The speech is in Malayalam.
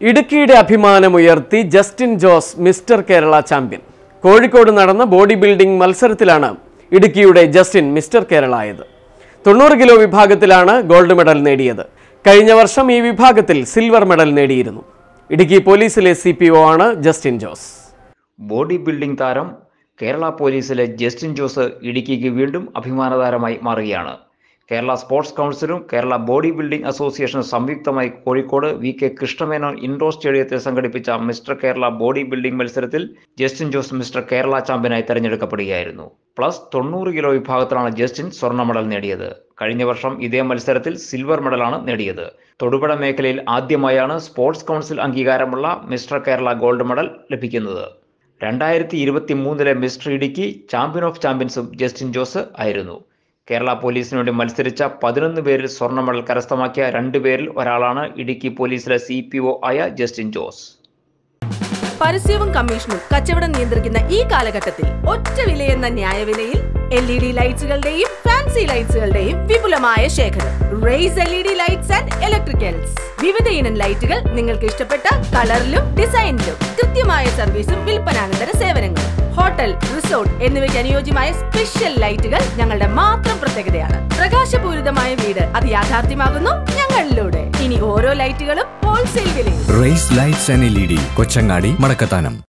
ഇടുക്കിയുടെ അഭിമാനമുയർത്തി ജസ്റ്റിൻ ജോസ് മിസ്റ്റർ കേരള ചാമ്പ്യൻ കോഴിക്കോട് നടന്ന ബോഡി ബിൽഡിംഗ് മത്സരത്തിലാണ് ഇടുക്കിയുടെ ജസ്റ്റിൻ മിസ്റ്റർ കേരള ആയത് തൊണ്ണൂറ് കിലോ വിഭാഗത്തിലാണ് ഗോൾഡ് മെഡൽ നേടിയത് കഴിഞ്ഞ വർഷം ഈ വിഭാഗത്തിൽ സിൽവർ മെഡൽ നേടിയിരുന്നു ഇടുക്കി പോലീസിലെ സി ആണ് ജസ്റ്റിൻ ജോസ് ബോഡി ബിൽഡിംഗ് താരം കേരള പോലീസിലെ ജസ്റ്റിൻ ജോസ് ഇടുക്കിക്ക് വീണ്ടും അഭിമാനതാരമായി മാറുകയാണ് കേരള സ്പോർട്സ് കൗൺസിലും കേരള ബോഡി ബിൽഡിംഗ് അസോസിയേഷനും സംയുക്തമായി Kozhikode V K Krishna Menon indoor സ്റ്റേഡിയത്തിൽ സംഘടിപ്പിച്ച മിസ്റ്റർ കേരള ബോഡി ബിൽഡിംഗ് മത്സരത്തിൽ ജസ്റ്റിൻ ജോസ് മിസ്റ്റർ കേരള ചാമ്പ്യനായി തെരഞ്ഞെടുക്കപ്പെടുകയായിരുന്നു പ്ലസ് തൊണ്ണൂറ് കിലോ വിഭാഗത്തിലാണ് ജസ്റ്റിൻ സ്വർണ്ണ മെഡൽ നേടിയത് കഴിഞ്ഞ വർഷം ഇതേ മത്സരത്തിൽ സിൽവർ മെഡലാണ് നേടിയത് തൊടുപുഴ മേഖലയിൽ ആദ്യമായാണ് സ്പോർട്സ് കൗൺസിൽ അംഗീകാരമുള്ള മിസ്റ്റർ കേരള ഗോൾഡ് മെഡൽ ലഭിക്കുന്നത് രണ്ടായിരത്തി ഇരുപത്തി മൂന്നിലെ മിസ്റ്റർ ഇടുക്കി ചാമ്പ്യൻ ഓഫ് ചാമ്പ്യൻസും ജസ്റ്റിൻ ജോസ് ആയിരുന്നു കേരള പോലീസിന് വേണ്ടി മത്സരിച്ച പതിനൊന്ന് പേരിൽ സ്വർണ്ണ മെഡൽ കരസ്ഥമാക്കിയ രണ്ട് പേരിൽ ഒരാളാണ് ഇടുക്കി പോലീസിലെ സി പി ഒ ആയ ജസ്റ്റിൻ ജോസ് പരസ്യവും കമ്മീഷനും കച്ചവടം നിയന്ത്രിക്കുന്ന ഈ കാലഘട്ടത്തിൽ ഒറ്റ വിലയെന്ന ന്യായവിലയിൽ എൽ ഇ ഡി ലൈറ്റ്സുകളുടെയും ഫാൻസി ലൈറ്റ്സുകളുടെയും വിപുലമായ ശേഖരം race L E D lights and electricals വിവിധ ഇനം ലൈറ്റുകൾ നിങ്ങൾക്ക് ഇഷ്ടപ്പെട്ട കളറിലും ഡിസൈനിലും കൃത്യമായ സർവീസും വിൽപ്പനാനന്തര സേവനങ്ങളും ഹോട്ടൽ റിസോർട്ട് എന്നിവയ്ക്ക് അനുയോജ്യമായ സ്പെഷ്യൽ ലൈറ്റുകൾ ഞങ്ങളുടെ മാത്രം പ്രത്യേകതയാണ് പ്രകാശപൂരിതമായ വീട് അത് യാഥാർത്ഥ്യമാകുന്നു ഞങ്ങളിലൂടെ ഇനി ഓരോ ലൈറ്റുകളും ഹോൾസെയിൽ വിലയിൽ race lights and L E D Kochangadi മടക്കത്താനം